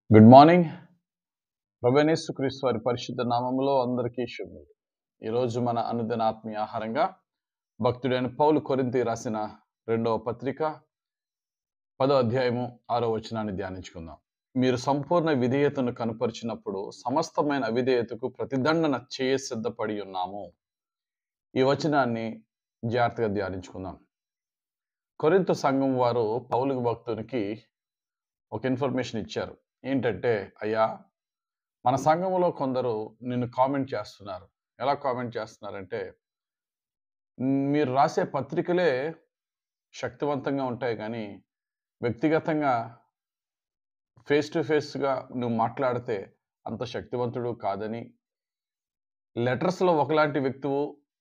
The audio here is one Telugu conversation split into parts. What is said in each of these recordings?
గుడ్ మార్నింగ్ ప్రభనేసు క్రీస్తు వారి పరిశుద్ధ నామములో అందరికీ శుభములు ఈరోజు మన అనుదిన ఆత్మీయ ఆహారంగా భక్తుడైన పౌలు కొరింతి రాసిన రెండవ పత్రిక పదో అధ్యాయము ఆరో వచనాన్ని ధ్యానించుకుందాం మీరు సంపూర్ణ విధేయతను కనుపరిచినప్పుడు సమస్తమైన అవిధేయతకు ప్రతిదండన చేయ సిద్ధపడి ఉన్నాము ఈ వచనాన్ని జాగ్రత్తగా ధ్యానించుకుందాం కొరింత సంఘం వారు పౌలు భక్తునికి ఒక ఇన్ఫర్మేషన్ ఇచ్చారు ఏంటంటే అయ్యా మన సంఘంలో కొందరు నిన్ను కామెంట్ చేస్తున్నారు ఎలా కామెంట్ చేస్తున్నారంటే మీరు రాసే పత్రికలే శక్తివంతంగా ఉంటాయి కానీ వ్యక్తిగతంగా ఫేస్ టు ఫేస్గా నువ్వు మాట్లాడితే అంత శక్తివంతుడు కాదని లెటర్స్లో ఒకలాంటి వ్యక్తువు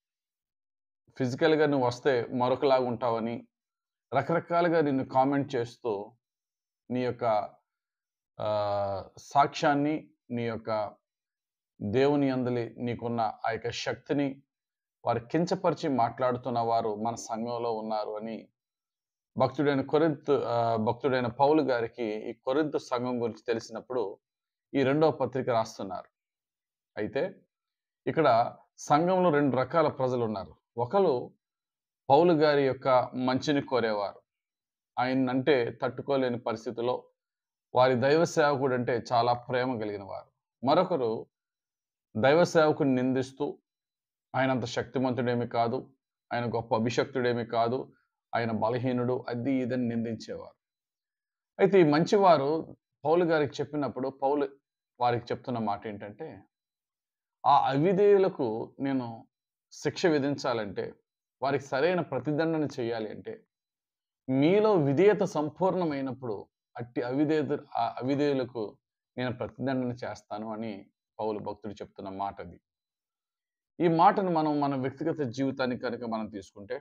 ఫిజికల్గా నువ్వు వస్తే మరొకలాగా ఉంటావని రకరకాలుగా నిన్ను కామెంట్ చేస్తూ నీ యొక్క ఆ, సాక్ష్యాన్ని నీ యొక్క దేవుని అందలి నీకున్న ఆ యొక్క శక్తిని వారు కించపరిచి మాట్లాడుతున్న వారు మన సంఘంలో ఉన్నారు అని భక్తుడైన కొరింత్ ఆ, భక్తుడైన పౌలు గారికి ఈ కొరింతు సంఘం గురించి తెలిసినప్పుడు ఈ రెండవ పత్రిక రాస్తున్నారు అయితే ఇక్కడ సంఘంలో రెండు రకాల ప్రజలు ఉన్నారు ఒకరు పౌలు గారి యొక్క మంచిని కోరేవారు ఆయన అంటే తట్టుకోలేని పరిస్థితిలో వారి దైవ సేవకుడు అంటే చాలా ప్రేమ కలిగిన వారు మరొకరు దైవ సేవకుని నిందిస్తూ ఆయన అంత శక్తిమంతుడేమి కాదు ఆయన గొప్ప అభిషక్తుడేమి కాదు ఆయన బలహీనుడు అది ఇదని నిందించేవారు అయితే ఈ మంచివారు పౌలు గారికి చెప్పినప్పుడు పౌలు వారికి చెప్తున్న మాట ఏంటంటే ఆ అవిధేయులకు నేను శిక్ష విధించాలంటే వారికి సరైన ప్రతిదండన చేయాలి అంటే మీలో విధేయత సంపూర్ణమైనప్పుడు అట్టి అవిధేయత ఆ అవిధేయులకు నేను ప్రతిదండన చేస్తాను అని పౌలు భక్తుడు చెప్తున్న మాట అది ఈ మాటను మనం మన వ్యక్తిగత జీవితానికి కనుక మనం తీసుకుంటే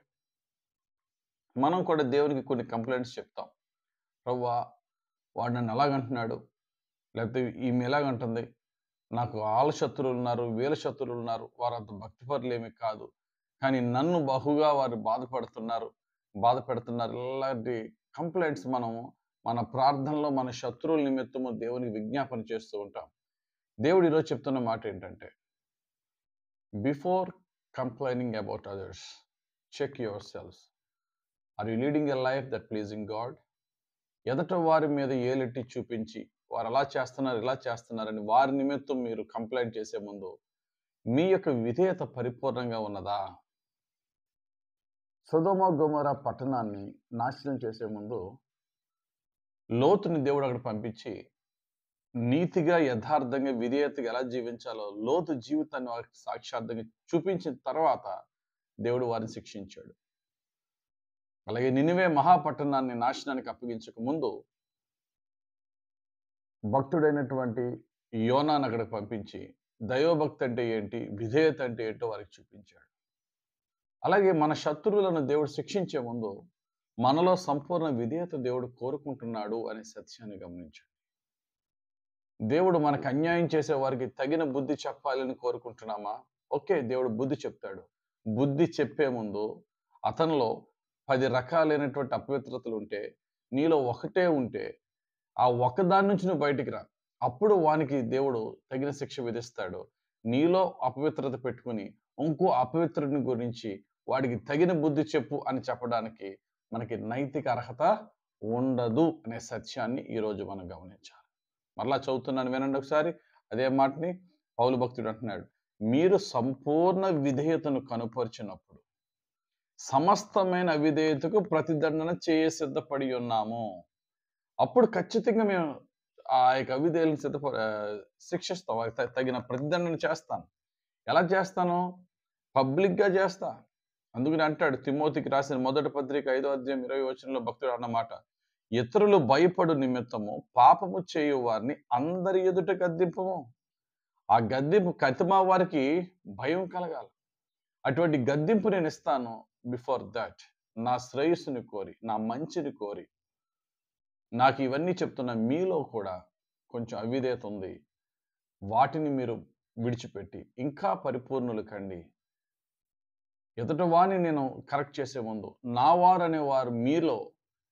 మనం కూడా దేవునికి కొన్ని కంప్లైంట్స్ చెప్తాం ప్రవ్వా వాడు నన్ను ఎలాగంటున్నాడు లేకపోతే ఈమె ఎలాగంటుంది నాకు వాళ్ళ శత్రువులు ఉన్నారు వీళ్ళ శత్రువులు ఉన్నారు వారు అంత భక్తిపరులేమి కాదు కానీ నన్ను బహుగా వారు బాధపడుతున్నారు బాధ పెడుతున్నారు ఇలాంటి కంప్లైంట్స్ మనము మన ప్రార్థనలో మన శత్రువుల నిమిత్తము దేవునికి విజ్ఞాపన చేస్తూ ఉంటాం దేవుడు ఈరోజు చెప్తున్న మాట ఏంటంటే before complaining about others check your selves are you leading a life that pleasing God ఎదట వారి మీద ఏలెట్టి చూపించి వారు అలా చేస్తున్నారు ఇలా చేస్తున్నారని వారి నిమిత్తం మీరు కంప్లైంట్ చేసే ముందు మీ యొక్క విధేయత పరిపూర్ణంగా ఉన్నదా సొదోమ గోమర పట్టణాన్ని నాశనం చేసే ముందు లోతుని దేవుడు అక్కడ పంపించి నీతిగా యథార్థంగా విధేయతగా ఎలా జీవించాలో లోతు జీవితాన్ని వారికి సాక్షార్థంగా చూపించిన తర్వాత దేవుడు వారిని శిక్షించాడు అలాగే నినివే మహాపట్టణాన్ని నాశనానికి అప్పగించక ముందు భక్తుడైనటువంటి యోనాను అక్కడికి పంపించి దైవభక్తి అంటే ఏంటి విధేయత అంటే ఏంటో వారికి చూపించాడు అలాగే మన శత్రువులను దేవుడు శిక్షించే ముందు మనలో సంపూర్ణ విధేయత దేవుడు కోరుకుంటున్నాడు అనే సత్యాన్ని గమనించండి దేవుడు మనకు అన్యాయం చేసే వారికి తగిన బుద్ధి చెప్పాలని కోరుకుంటున్నామా ఓకే దేవుడు బుద్ధి చెప్తాడు బుద్ధి చెప్పే ముందు అతనిలో పది రకాలైనటువంటి అపవిత్రతలు ఉంటే నీలో ఒకటే ఉంటే ఆ ఒకదాని నుంచి నువ్వు బయటికి రా అప్పుడు వానికి దేవుడు తగిన శిక్ష విధిస్తాడు నీలో అపవిత్రత పెట్టుకుని ఇంకో అపవిత్రుని గురించి వాడికి తగిన బుద్ధి చెప్పు అని చెప్పడానికి మనకి నైతిక అర్హత ఉండదు అనే సత్యాన్ని ఈరోజు మనం గమనించాలి మరలా చదువుతున్నాను వినండి ఒకసారి అదే మాటని పౌలు భక్తుడు అంటున్నాడు మీరు సంపూర్ణ విధేయతను కనుపరిచినప్పుడు సమస్తమైన అవిధేయతకు ప్రతిదండన చేయ సిద్ధపడి ఉన్నాము అప్పుడు ఖచ్చితంగా మేము ఆ యొక్క అవిధేయులను సిద్ధప ఆ, శిక్షిస్తాం వారికి త- తగిన ప్రతిదండన చేస్తాను ఎలా చేస్తాను పబ్లిక్గా చేస్తా అందుకని అంటాడు తిమోతికి రాసిన మొదటి పత్రిక ఐదో అధ్యాయం ఇరవై వచనంలో భక్తుడు అన్నమాట ఇతరులు భయపడు నిమిత్తము పాపము చేయు వారిని అందరి ఎదుట గద్దింపము ఆ గద్దింపు కతిమా వారికి భయం కలగాలి అటువంటి గద్దింపు నేను ఇస్తాను బిఫోర్ దట్ నా శ్రేయస్సుని కోరి నా మంచిని కోరి నాకు ఇవన్నీ చెప్తున్న మీలో కూడా కొంచెం అవిధేయత ఉంది వాటిని మీరు విడిచిపెట్టి ఇంకా పరిపూర్ణులు కండి ఎదుట వాణ్ణి నేను కరెక్ట్ చేసే ముందు నా వారు అనేవారు మీలో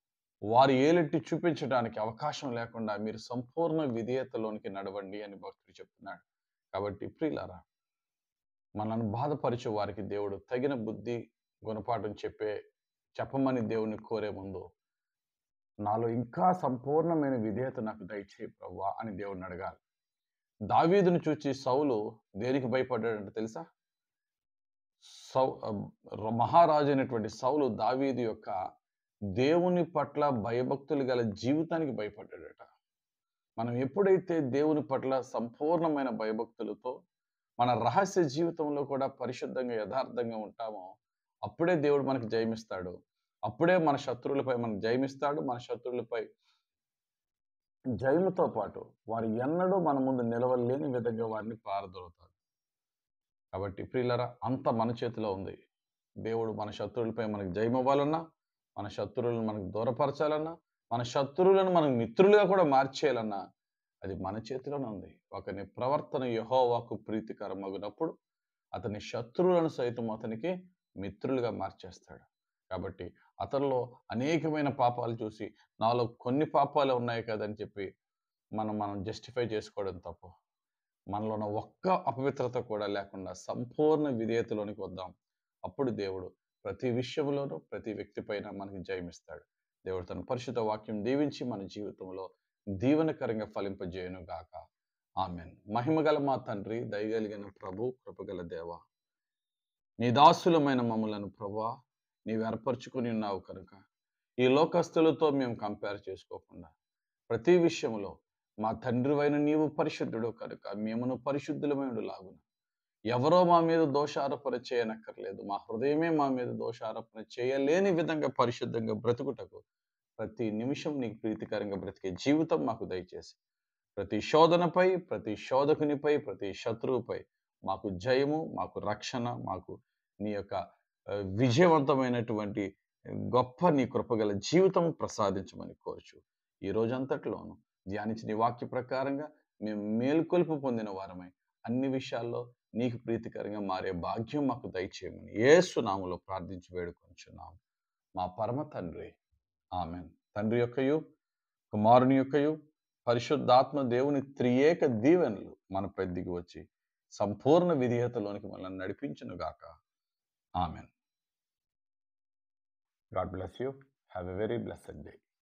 వారు ఏలెట్టి చూపించడానికి అవకాశం లేకుండా మీరు సంపూర్ణ విధేయతలోనికి నడవండి అని భక్తుడు చెప్తున్నాడు కాబట్టి ప్రియులారా మనల్ని బాధపరిచే వారికి దేవుడు తగిన బుద్ధి గుణపాఠం చెప్పే చెప్పమని దేవుని కోరే ముందు నాలో ఇంకా సంపూర్ణమైన విధేయత నాకు దయచేయి ప్రవ్వా అని దేవుడిని అడగాలి దావీదును చూచి సౌలు దేనికి భయపడ్డాడంటే తెలుసా సౌ మహారాజు అయినటువంటి సౌలు దావీదు యొక్క దేవుని పట్ల భయభక్తులు గల జీవితానికి భయపడ్డాడట మనం ఎప్పుడైతే దేవుని పట్ల సంపూర్ణమైన భయభక్తులతో మన రహస్య జీవితంలో కూడా పరిశుద్ధంగా యథార్థంగా ఉంటామో అప్పుడే దేవుడు మనకు జయమిస్తాడు అప్పుడే మన శత్రువులపై మనకు జయమిస్తాడు మన శత్రువులపై జయముతో పాటు వారు ఎన్నడూ మన ముందు నిలవలేని విధంగా వారిని పారదోలుతాడు కాబట్టి ప్రియులరా అంత మన చేతిలో ఉంది దేవుడు మన శత్రువులపై మనకు జయమివ్వాలన్నా మన శత్రువులను మనకు దూరపరచాలన్నా మన శత్రువులను మనకు మిత్రులుగా కూడా మార్చేయాలన్నా అది మన చేతిలోనే ఉంది ఒకని ప్రవర్తన యహోవాకు ప్రీతికరమగినప్పుడు అతని శత్రువులను సైతం అతనికి మిత్రులుగా మార్చేస్తాడు కాబట్టి అతనిలో అనేకమైన పాపాలు చూసి నాలో కొన్ని పాపాలు ఉన్నాయి కదని చెప్పి మనం మనం జస్టిఫై చేసుకోవడం తప్పు మనలో ఉన్న ఒక్క అపవిత్రత కూడా లేకుండా సంపూర్ణ విధేయతలోనికి వద్దాం అప్పుడు దేవుడు ప్రతి విషయంలోనూ ప్రతి వ్యక్తి పైన మనకి జయమిస్తాడు దేవుడు తన పరిశుద్ధ వాక్యం దీవించి మన జీవితంలో దీవెనకరంగా ఫలింపజేయను గాక ఆమెన్ మహిమగల మా తండ్రి దయగలిగిన ప్రభు కృపగల దేవ నీ దాసులమైన మమ్మలను ప్రభా నీవు ఏర్పరచుకుని ఉన్నావు కనుక ఈ లోకస్తులతో మేము కంపేర్ చేసుకోకుండా ప్రతి విషయంలో మా తండ్రివైన నీవు పరిశుద్ధుడు కనుక మేమును పరిశుద్ధులమైన లాగున ఎవరో మా మీద దోషారోపణ చేయనక్కర్లేదు మా హృదయమే మా మీద దోషారోపణ చేయలేని విధంగా పరిశుద్ధంగా బ్రతుకుటకు ప్రతి నిమిషం నీకు ప్రీతికరంగా బ్రతికే జీవితం మాకు దయచేసి ప్రతి శోధనపై ప్రతి శోధకునిపై ప్రతి శత్రువుపై మాకు జయము మాకు రక్షణ మాకు నీ యొక్క ఆ, విజయవంతమైనటువంటి గొప్ప నీ కృపగల జీవితం ప్రసాదించమని కోరుచు ఈ రోజంతట్లోనూ ధ్యానించిన నీ వాక్య ప్రకారంగా మేము మేలుకొల్పు పొందిన వారమై అన్ని విషయాల్లో నీకు ప్రీతికరంగా మారే భాగ్యం మాకు దయచేయమని యేసు నామములో ప్రార్థించి వేడుకొంచున్నాం మా పరమ తండ్రి ఆమెన్ తండ్రి యొక్కయు కుమారుని యొక్కయు పరిశుద్ధాత్మ దేవుని త్రియేక దీవెనలు మనపై దిగి వచ్చి సంపూర్ణ విధేయతలోనికి మనల్ని నడిపించును గాక amen God bless you have a very blessed day